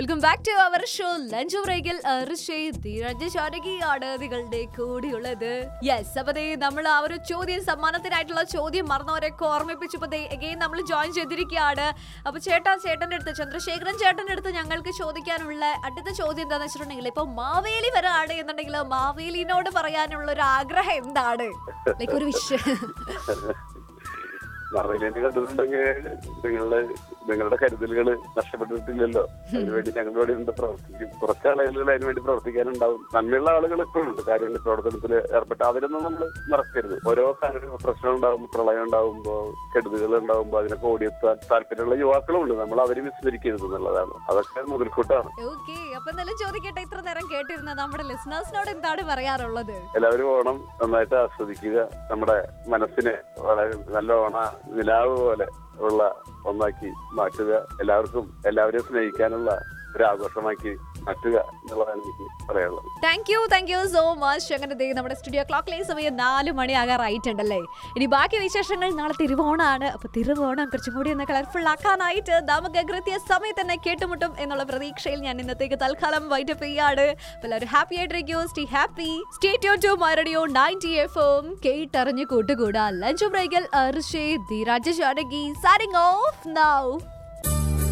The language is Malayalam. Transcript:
welcome back to our show lunch ബ്രേക്കിൽ ധീരജാനകിയാണ് നിങ്ങളുടെ കൂടിയുള്ളത് യെസ് അപ്പൊ ദേ നമ്മൾ ആ ഒരു ചോദ്യം സമ്മാനത്തിനായിട്ടുള്ള ചോദ്യം മറന്നവരൊക്കെ ഓർമ്മിപ്പിച്ചപ്പോ എഗെയിൻ നമ്മൾ ജോയിൻ ചെയ്തിരിക്കുകയാണ് അപ്പൊ ചേട്ടാ ചേട്ടന്റെ അടുത്ത് ചന്ദ്രശേഖരൻ ചേട്ടന്റെ അടുത്ത് ഞങ്ങൾക്ക് ചോദിക്കാനുള്ള അടുത്ത ചോദ്യം എന്താണെന്ന് വെച്ചിട്ടുണ്ടെങ്കിൽ ഇപ്പൊ മാവേലി വരാണ് എന്നുണ്ടെങ്കിൽ മാവേലിനോട് പറയാനുള്ള ഒരു ആഗ്രഹം എന്താണ് ലൈക്ക് ഒരു വിഷ മറവിലേറ്റ് കണ്ടിട്ടുണ്ടെങ്കിൽ നിങ്ങളുടെ നിങ്ങളുടെ കരുതലുകൾ നഷ്ടപ്പെട്ടിട്ടില്ലല്ലോ അതിനുവേണ്ടി ഞങ്ങളുടെ ഇവിടെ ഉണ്ട് പ്രവർത്തിക്കും കുറച്ച് ആളുകൾ അതിനുവേണ്ടി പ്രവർത്തിക്കാനുണ്ടാവും നന്മയുള്ള ആളുകൾ ഇപ്പോഴും ഉണ്ട് കാര്യങ്ങൾ പ്രവർത്തനത്തിൽ ഏർപ്പെട്ട് അതിലൊന്നും നമ്മൾ മറക്കരുത് ഓരോ കാര്യങ്ങൾ പ്രശ്നം ഉണ്ടാകുമ്പോൾ പ്രളയം ഉണ്ടാകുമ്പോൾ കെടുതികൾ ഉണ്ടാകുമ്പോൾ അതിനൊക്കെ ഓടിയെത്താൻ താല്പര്യമുള്ള യുവാക്കളും ഉണ്ട് നമ്മൾ അവരെ വിസ്മരിക്കരുത് എന്നുള്ളതാണ് അതൊക്കെ മുതൽക്കൂട്ടാണ് ഓക്കെ അപ്പൊ എന്നാലും ചോദിക്കട്ടെ ഇത്ര നേരം കേട്ടിരുന്ന നമ്മുടെ ലിസണേഴ്സിനോട് എന്താണ് പറയാറുള്ളത് എല്ലാവരും ഓണം നന്നായിട്ട് ആസ്വദിക്കുക നമ്മുടെ മനസ്സിനെ വളരെ നല്ല ഓണ നിലാവ് പോലെ ഉള്ള ഒന്നാക്കി മാറ്റുക എല്ലാവർക്കും എല്ലാവരെയും സ്നേഹിക്കാനുള്ള ഒരു ആഘോഷമാക്കി മാറ്റുക എന്നുള്ളതാണ് എനിക്ക് പറയാനുള്ളത് thank you thank you so much അങ്ങനെ ദേ നമ്മുടെ സ്റ്റുഡിയോ ക്ലോക്കിലെ സമയം നാല് മണി ആകാറായിട്ടുണ്ടല്ലേ ഇനി ബാക്കി വിശേഷങ്ങൾ നാളെ തിരുവോണാണ് അപ്പൊ തിരുവോണം കുറച്ചും കൂടി ഒന്ന് കളർഫുൾ ആക്കാനായിട്ട് നമുക്ക് കൃത്യ സമയത്ത് തന്നെ കേട്ടുമുട്ടും എന്നുള്ള പ്രതീക്ഷയിൽ ഞാൻ ഇന്നത്തേക്ക് തൽക്കാലം വൈൻഡപ്പ് ചെയ്യാണ് അപ്പൊ എല്ലാവരും ഹാപ്പി ആയിട്ടിരിക്കൂ stay happy stay tune to my radio ninety F M കേട്ടറിഞ്ഞ് കൂട്ടുകൂടാ ലഞ്ച് ബ്രേക്കിൽ അർഷേ ധീരാജ ജാനകി സാരിങ് ഓഫ് നൗ